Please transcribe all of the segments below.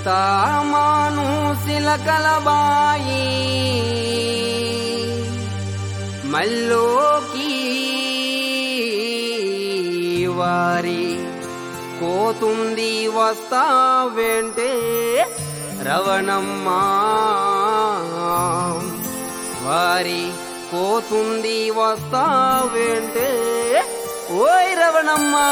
చింతామాను సిలకలబాయి మల్లోకి వారి కోతుంది వస్తావేంటే రవణమ్మా వారి కోతుంది వస్తావేంటే ఓయ్ రవణమ్మా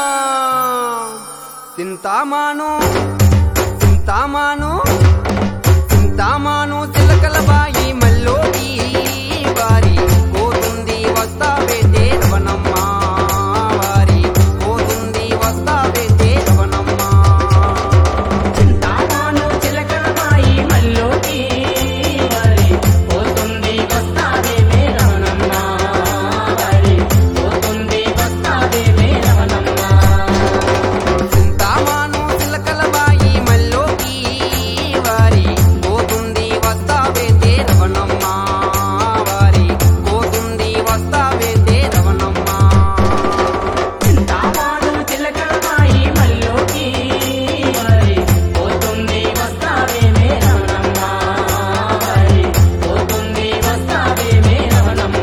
చింతామాను చింతామాను చింతామాను చిలకల బాయి మల్లోకి వారి కోతుంది వస్తావే రవణమ్మా వారి కోతుంది వస్తావే రవణమ్మా చింతామాను చిలకలబాయి మల్లోకి వారి పోతుంది వస్తావే మే రమణమ్మ వారి పోతుంది వస్తావే మే రమణమ్మ చింతామాను చిలకల బాయి మల్లోకి వారి కోతుంది వస్తావే రవణమ్మా వారి కోతుంది వస్తావే రవణమ్మా చింతామాను చిలకలబాయి మల్లోకి వారి పోతుంది వస్తావే మే రమణమ్మ వారి పోతుంది వస్తావే మే రమణమ్మ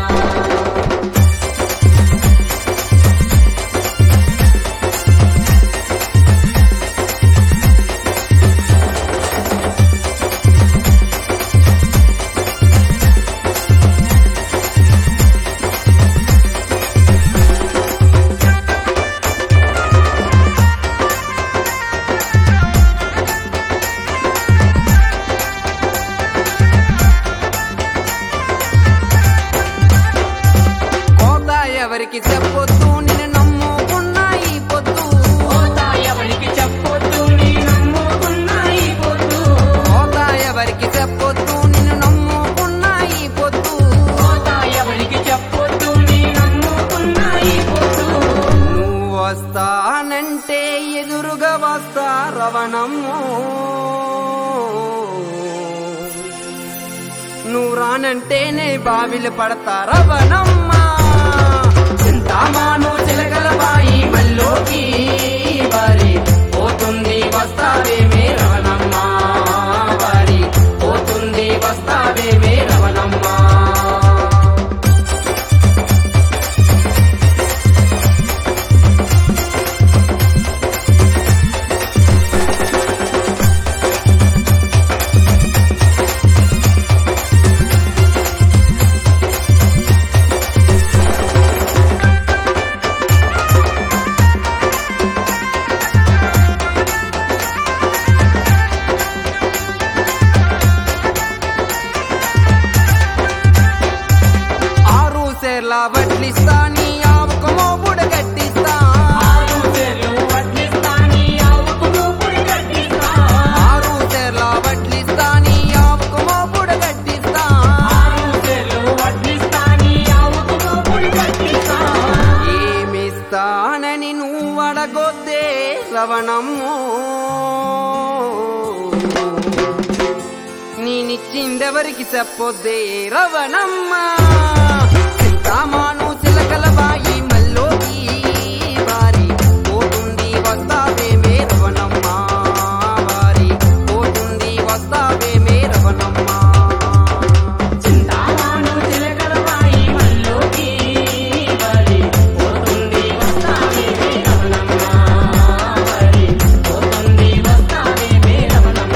కోత ఎవరికి చెప్పొద్దు నిన్ను నమ్ముకున్నా ఈ పొద్దు పోతా ఎవరికి చెప్పొద్దు నీ నమ్ముకున్న ఈ పొద్దు కోత ఎవరికి చెప్పొద్దు నిన్ను నమ్ముకున్నా ఈ పొద్దు పోతా ఎవరికి చెప్పొద్దు నీ నమ్ముకున్న ఈ పొద్దు నువ్వు వస్తానంటే ఎదురుగా వస్తా రవణమ్ము నువ్వు రానంటేనే బావిలు పడతా రవణమ్మ చింతామాను చిలకల బాయి మల్లోకి వారి పోతుంది వస్తావే మే రవణమ్మ వారి పోతుంది వస్తావే మే రవణమ్మ ఆరు సేర్ల వడ్లిస్తా నీ ఆవుకమో బుడగట్టిస్తా ఆరు చెర్లు వడ్లిస్తా నీ ఆవుకు మూపుడు కట్టిస్తా ఆరు సేర్ల వడ్లిస్తా నీ ఆవుకమో బుడగట్టిస్తా ఆరు చెర్లు వడ్లిస్తా నీ ఆవుకు మూపుడు కట్టిస్తా ఏమిస్తానని నువ్వు అడగొద్దే రవణమ్ము నేనిచ్చిందెవరికి చెప్పొద్దే రవణమ్మ చింతామాను చిలకల బాయి మల్లోకి వారి పోతుంది వస్తావే మే రవణమ్మ వారి పోతుంది వస్తావే మే రవణమ్మ చింతామాను చిలకల బాయి మల్లోకి వారి పోతుంది వస్తావే మే రమణమ్మ వారి పోతుంది వస్తావే మే రమణమ్మ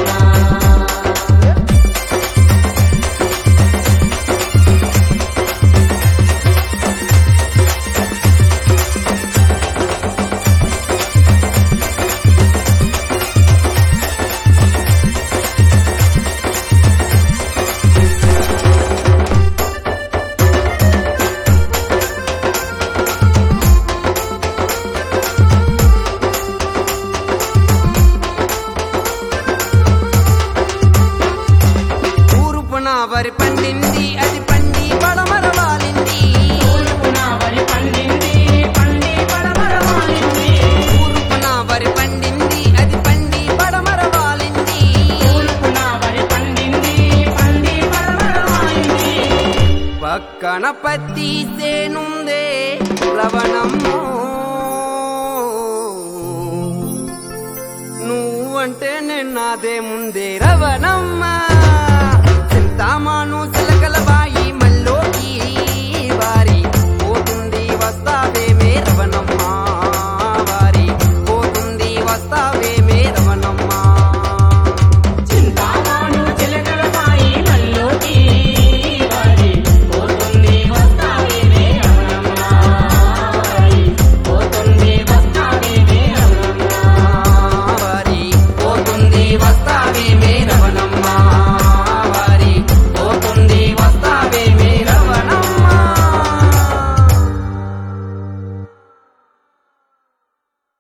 తూర్పున వరి పండింది అది పండి పడమర వాలింది తూర్పున వరి పండింది పండి పడమర వాలింది తూర్పున వరి పండింది అది పండి పడమర వాలింది తూర్పున వరి పండింది పండి పడమర వాలింది పక్కన పత్తి సేనుందే రవణమ్ము నువ్వంటే నే చిన్నదే ముందే రవణమ్మ